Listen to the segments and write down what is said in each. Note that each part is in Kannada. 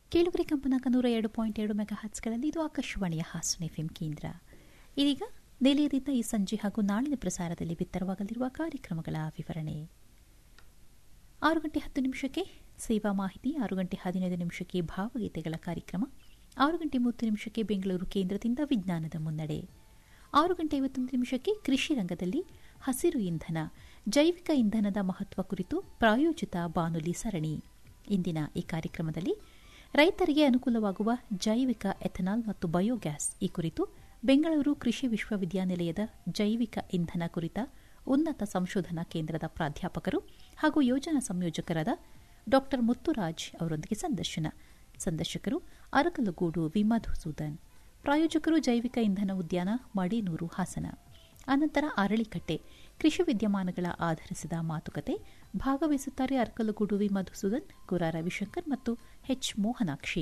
ಕೇಳುಗರೆ ಕಂಪನಾಂಕ ನೂರ ಎರಡು ಪಾಯಿಂಟ್ ಎರಡು ಮೆಗಾ ಹರ್ಟ್ಸ್ಗಳಲ್ಲಿ ಇದು ಆಕಾಶವಾಣಿಯ ಹಾಸನ ಎಫ್ಎಂ ಕೇಂದ್ರ ಇದೀಗ ನಿಲಯದಿಂದ ಈ ಸಂಜೆ ಹಾಗೂ ನಾಳಿನ ಪ್ರಸಾರದಲ್ಲಿ ಬಿತ್ತರವಾಗಲಿರುವ ಕಾರ್ಯಕ್ರಮಗಳ ವಿವರಣೆ ಆರು ಗಂಟೆ ಹತ್ತು ನಿಮಿಷಕ್ಕೆ ಸೇವಾ ಮಾಹಿತಿ ಆರು ಗಂಟೆ ಹದಿನೈದು ನಿಮಿಷಕ್ಕೆ ಭಾವಗೀತೆಗಳ ಕಾರ್ಯಕ್ರಮ ಆರು ಗಂಟೆ ಮೂವತ್ತು ನಿಮಿಷಕ್ಕೆ ಬೆಂಗಳೂರು ಕೇಂದ್ರದಿಂದ ವಿಜ್ಞಾನದ ಮುನ್ನಡೆ ಆರು ಗಂಟೆ ಐವತ್ತೊಂದು ನಿಮಿಷಕ್ಕೆ ಕೃಷಿ ರಂಗದಲ್ಲಿ ಹಸಿರು ಇಂಧನ ಜೈವಿಕ ಇಂಧನದ ಮಹತ್ವ ಕುರಿತು ಪ್ರಾಯೋಜಿತ ಬಾನುಲಿ ಸರಣಿ ಇಂದಿನ ಈ ಕಾರ್ಯಕ್ರಮದಲ್ಲಿ ರೈತರಿಗೆ ಅನುಕೂಲವಾಗುವ ಜೈವಿಕ ಎಥನಾಲ್ ಮತ್ತು ಬಯೋಗ್ಯಾಸ್ ಈ ಕುರಿತು ಬೆಂಗಳೂರು ಕೃಷಿ ವಿಶ್ವವಿದ್ಯಾನಿಲಯದ ಜೈವಿಕ ಇಂಧನ ಕುರಿತ ಉನ್ನತ ಸಂಶೋಧನಾ ಕೇಂದ್ರದ ಪ್ರಾಧ್ಯಾಪಕರು ಹಾಗೂ ಯೋಜನಾ ಸಂಯೋಜಕರಾದ ಡಾ ಮುತ್ತುರಾಜ್ ಅವರೊಂದಿಗೆ ಸಂದರ್ಶನ ಸಂದರ್ಶಕರು ಅರಕಲಗೂಡು ವಿ ಮಧುಸೂದನ್ ಪ್ರಾಯೋಜಕರು ಜೈವಿಕ ಇಂಧನ ಉದ್ಯಾನ ಮಡಿನೂರು ಹಾಸನ ಅನಂತರ ಅರಳಿಕಟ್ಟೆ ಕೃಷಿ ವಿದ್ಯಮಾನಗಳ ಆಧರಿಸಿದ ಮಾತುಕತೆ ಭಾಗವಹಿಸುತ್ತಾರೆ ಅರಕಲಗೂಡು ವಿ ಮಧುಸೂದನ್ ಗುರಾ ರವಿಶಂಕರ್ ಮತ್ತು ಎಚ್ ಮೋಹನಾಕ್ಷಿ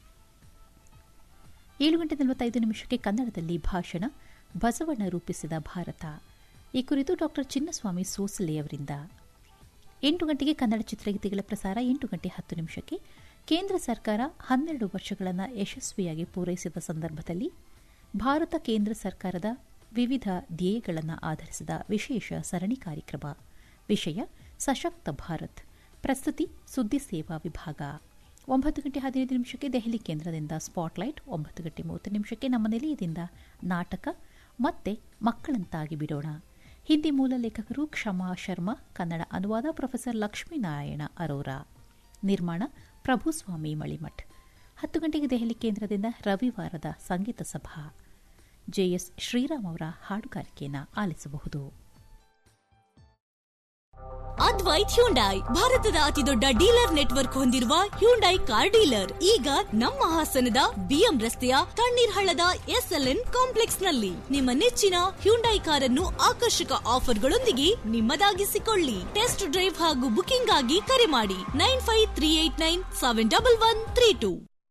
ಏಳು ಗಂಟೆ ನಲವತ್ತೈದು ನಿಮಿಷಕ್ಕೆ ಕನ್ನಡದಲ್ಲಿ ಭಾಷಣ ಬಸವಣ್ಣ ರೂಪಿಸಿದ ಭಾರತ ಈ ಕುರಿತು ಡಾ ಚಿನ್ನಸ್ವಾಮಿ ಸೋಸಲೆಯವರಿಂದ ಎಂಟು ಗಂಟೆಗೆ ಕನ್ನಡ ಚಿತ್ರಗೀತೆಗಳ ಪ್ರಸಾರ ಎಂಟು ಗಂಟೆ ಹತ್ತು ನಿಮಿಷಕ್ಕೆ ಕೇಂದ್ರ ಸರ್ಕಾರ ಹನ್ನೆರಡು ವರ್ಷಗಳನ್ನು ಯಶಸ್ವಿಯಾಗಿ ಪೂರೈಸಿದ ಸಂದರ್ಭದಲ್ಲಿ ಭಾರತ ಕೇಂದ್ರ ಸರ್ಕಾರದ ವಿವಿಧ ಧ್ಯೇಯಗಳನ್ನು ಆಧರಿಸಿದ ವಿಶೇಷ ಸರಣಿ ಕಾರ್ಯಕ್ರಮ ವಿಷಯ ಸಶಕ್ತ ಭಾರತ್ ಪ್ರಸ್ತುತಿ ಸುದ್ದಿ ಸೇವಾ ವಿಭಾಗ ಒಂಬತ್ತು ಗಂಟೆ ಹದಿನೈದು ನಿಮಿಷಕ್ಕೆ ದೆಹಲಿ ಕೇಂದ್ರದಿಂದ ಸ್ಪಾಟ್ಲೈಟ್ ಒಂಬತ್ತು ಗಂಟೆ ಮೂವತ್ತು ನಿಮಿಷಕ್ಕೆ ನಮ್ಮ ನಿಲಯದಿಂದ ನಾಟಕ ಮತ್ತೆ ಮಕ್ಕಳಂತಾಗಿ ಬಿಡೋಣ ಹಿಂದಿ ಮೂಲ ಲೇಖಕರು ಕ್ಷಮಾ ಶರ್ಮಾ ಕನ್ನಡ ಅನುವಾದ ಪ್ರೊಫೆಸರ್ ಲಕ್ಷ್ಮೀನಾರಾಯಣ ಅರೋರಾ ನಿರ್ಮಾಣ ಪ್ರಭುಸ್ವಾಮಿ ಮಳಿಮಠ್ ಹತ್ತು ಗಂಟೆಗೆ ದೆಹಲಿ ಕೇಂದ್ರದಿಂದ ರವಿವಾರದ ಸಂಗೀತ ಸಭಾ ಜೆಎಸ್ ಶ್ರೀರಾಮ್ ಅವರ ಹಾಡುಗಾರಿಕೆಯನ್ನು ಆಲಿಸಬಹುದು ಅದ್ವೈತ್ ಹ್ಯುಂಡೈ ಭಾರತದ ಅತಿದೊಡ್ಡ ಡೀಲರ್ ನೆಟ್ವರ್ಕ್ ಹೊಂದಿರುವ ಹ್ಯುಂಡೈ ಕಾರ್ ಡೀಲರ್ ಈಗ ನಮ್ಮ ಹಾಸನದ ಬಿಎಂ ರಸ್ತೆಯ ತಣ್ಣೀರ್ ಹಳ್ಳದ ಎಸ್ಎಲ್ಎನ್ ಕಾಂಪ್ಲೆಕ್ಸ್ ನಲ್ಲಿ ನಿಮ್ಮ ನೆಚ್ಚಿನ ಹ್ಯುಂಡೈ ಕಾರನ್ನು ಆಕರ್ಷಕ ಆಫರ್ಗಳೊಂದಿಗೆ ನಿಮ್ಮದಾಗಿಸಿಕೊಳ್ಳಿ ಟೆಸ್ಟ್ ಡ್ರೈವ್ ಹಾಗೂ ಬುಕಿಂಗ್ ಆಗಿ ಕರೆ ಮಾಡಿ nine five three eight nine seven double one three two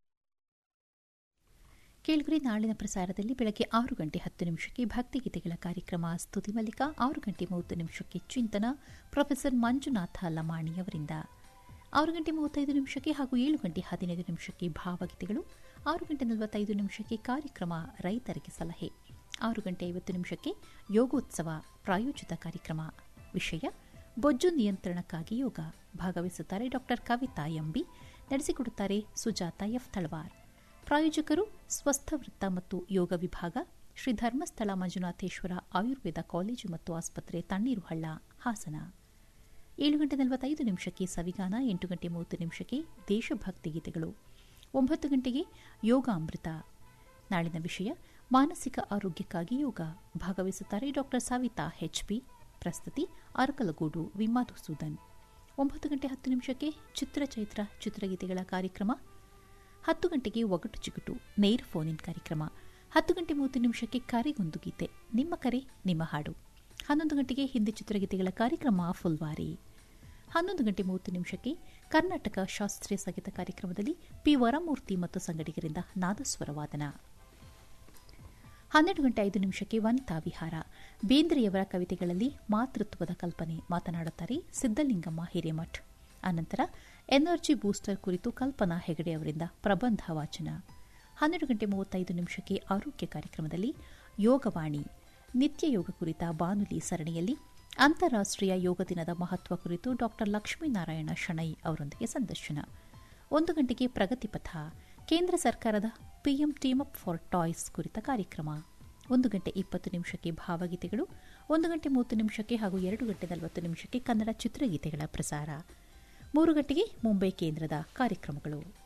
ಕೇಳುಗರೆ ನಾಳಿನ ಪ್ರಸಾರದಲ್ಲಿ ಬೆಳಗ್ಗೆ ಆರು ಗಂಟೆ ಹತ್ತು ನಿಮಿಷಕ್ಕೆ ಭಕ್ತಿಗೀತೆಗಳ ಕಾರ್ಯಕ್ರಮ ಸ್ತುತಿ ಮಲ್ಲಿಕ ಆರು ಗಂಟೆ ಮೂವತ್ತು ನಿಮಿಷಕ್ಕೆ ಚಿಂತನ ಪ್ರೊಫೆಸರ್ ಮಂಜುನಾಥ ಲಮಾಣಿ ಅವರಿಂದ ಆರು ಗಂಟೆ ಮೂವತ್ತೈದು ನಿಮಿಷಕ್ಕೆ ಹಾಗೂ ಏಳು ಗಂಟೆ ಹದಿನೈದು ನಿಮಿಷಕ್ಕೆ ಭಾವಗೀತೆಗಳು ಆರು ಗಂಟೆ ನಲವತ್ತೈದು ನಿಮಿಷಕ್ಕೆ ಕಾರ್ಯಕ್ರಮ ರೈತರಿಗೆ ಸಲಹೆ ಆರು ಗಂಟೆ ಐವತ್ತು ನಿಮಿಷಕ್ಕೆ ಯೋಗೋತ್ಸವ ಪ್ರಾಯೋಜಿತ ಕಾರ್ಯಕ್ರಮ ವಿಷಯ ಬೊಜ್ಜು ನಿಯಂತ್ರಣಕ್ಕಾಗಿ ಯೋಗ ಭಾಗವಹಿಸುತ್ತಾರೆ ಡಾಕ್ಟರ್ ಕವಿತಾ ಎಂಬಿ ನಡೆಸಿಕೊಡುತ್ತಾರೆ ಸುಜಾತ ಎಫ್ ತಳವಾರ್ ಪ್ರಾಯೋಜಕರು ಸ್ವಸ್ಥ ವೃತ್ತ ಮತ್ತು ಯೋಗ ವಿಭಾಗ ಶ್ರೀ ಧರ್ಮಸ್ಥಳ ಮಂಜುನಾಥೇಶ್ವರ ಆಯುರ್ವೇದ ಕಾಲೇಜು ಮತ್ತು ಆಸ್ಪತ್ರೆ ತಣ್ಣೀರುಹಳ್ಳ ಹಾಸನ ಏಳು ಗಂಟೆ ನಲವತ್ತೈದು ನಿಮಿಷಕ್ಕೆ ಸವಿಗಾನ ಎಂಟು ಗಂಟೆ ಮೂವತ್ತು ನಿಮಿಷಕ್ಕೆ ದೇಶಭಕ್ತಿ ಗೀತೆಗಳು ಒಂಬತ್ತು ಗಂಟೆಗೆ ಯೋಗ ಅಮೃತ ನಾಳಿನ ವಿಷಯ ಮಾನಸಿಕ ಆರೋಗ್ಯಕ್ಕಾಗಿ ಯೋಗ ಭಾಗವಹಿಸುತ್ತಾರೆ ಡಾಕ್ಟರ್ ಸವಿತಾ ಹೆಚ್ಪಿ ಪ್ರಸ್ತುತಿ ಅರಕಲಗೂಡು ವಿ ಮಧುಸೂದನ್ ಒಂಬತ್ತು ಗಂಟೆ ಹತ್ತು ನಿಮಿಷಕ್ಕೆ ಚಿತ್ರಚೈತ್ರ ಚಿತ್ರಗೀತೆಗಳ ಕಾರ್ಯಕ್ರಮ ಹತ್ತು ಗಂಟೆಗೆ ಒಗಟು ಚಿಗುಟು ನೇರ ಫೋನ್ ಇನ್ ಕಾರ್ಯಕ್ರಮ ಹತ್ತು ಗಂಟೆ ಮೂವತ್ತು ನಿಮಿಷಕ್ಕೆ ಕರೆಗೊಂದು ಗೀತೆ ನಿಮ್ಮ ಕರೆ ನಿಮ್ಮ ಹಾಡು ಹನ್ನೊಂದು ಗಂಟೆಗೆ ಹಿಂದಿ ಚಿತ್ರಗೀತೆಗಳ ಕಾರ್ಯಕ್ರಮ ಫುಲ್ವಾರಿ ಹನ್ನೊಂದು ಗಂಟೆ ಮೂವತ್ತು ನಿಮಿಷಕ್ಕೆ ಕರ್ನಾಟಕ ಶಾಸ್ತ್ರೀಯ ಸಂಗೀತ ಕಾರ್ಯಕ್ರಮದಲ್ಲಿ ಪಿ ವರಮೂರ್ತಿ ಮತ್ತು ಸಂಗಡಿಗರಿಂದ ನಾದಸ್ವರ ವಾದನ ಹನ್ನೆರಡು ಗಂಟೆ ಐದು ನಿಮಿಷಕ್ಕೆ ವನಿತಾ ವಿಹಾರ ಬೇಂದ್ರೆಯವರ ಕವಿತೆಗಳಲ್ಲಿ ಮಾತೃತ್ವದ ಕಲ್ಪನೆ ಮಾತನಾಡುತ್ತಾರೆ ಸಿದ್ದಲಿಂಗಮ್ಮ ಹಿರೇಮಠ್ ಅನಂತರ ಎನರ್ಜಿ ಬೂಸ್ಟರ್ ಕುರಿತು ಕಲ್ಪನಾ ಹೆಗಡೆ ಅವರಿಂದ ಪ್ರಬಂಧ ವಾಚನ ಹನ್ನೆರಡು ಗಂಟೆ ಮೂವತ್ತೈದು ನಿಮಿಷಕ್ಕೆ ಆರೋಗ್ಯ ಕಾರ್ಯಕ್ರಮದಲ್ಲಿ ಯೋಗವಾಣಿ ನಿತ್ಯ ಯೋಗ ಕುರಿತ ಬಾನುಲಿ ಸರಣಿಯಲ್ಲಿ ಅಂತಾರಾಷ್ಟೀಯ ಯೋಗ ದಿನದ ಮಹತ್ವ ಕುರಿತು ಡಾಕ್ಟರ್ ಲಕ್ಷ್ಮೀನಾರಾಯಣ ಶಣೈ ಅವರೊಂದಿಗೆ ಸಂದರ್ಶನ ಒಂದು ಗಂಟೆಗೆ ಪ್ರಗತಿಪಥ ಕೇಂದ್ರ ಸರ್ಕಾರದ PM team up for toys ಕುರಿತ ಕಾರ್ಯಕ್ರಮ ಒಂದು ಗಂಟೆ ಇಪ್ಪತ್ತು ನಿಮಿಷಕ್ಕೆ ಭಾವಗೀತೆಗಳು ಒಂದು ಗಂಟೆ ಮೂವತ್ತು ನಿಮಿಷಕ್ಕೆ ಹಾಗೂ ಎರಡು ಗಂಟೆ ನಲವತ್ತು ನಿಮಿಷಕ್ಕೆ ಕನ್ನಡ ಚಿತ್ರಗೀತೆಗಳ ಪ್ರಸಾರ ಮೂರು ಗಂಟೆಗೆ ಮುಂಬೈ ಕೇಂದ್ರದ ಕಾರ್ಯಕ್ರಮಗಳು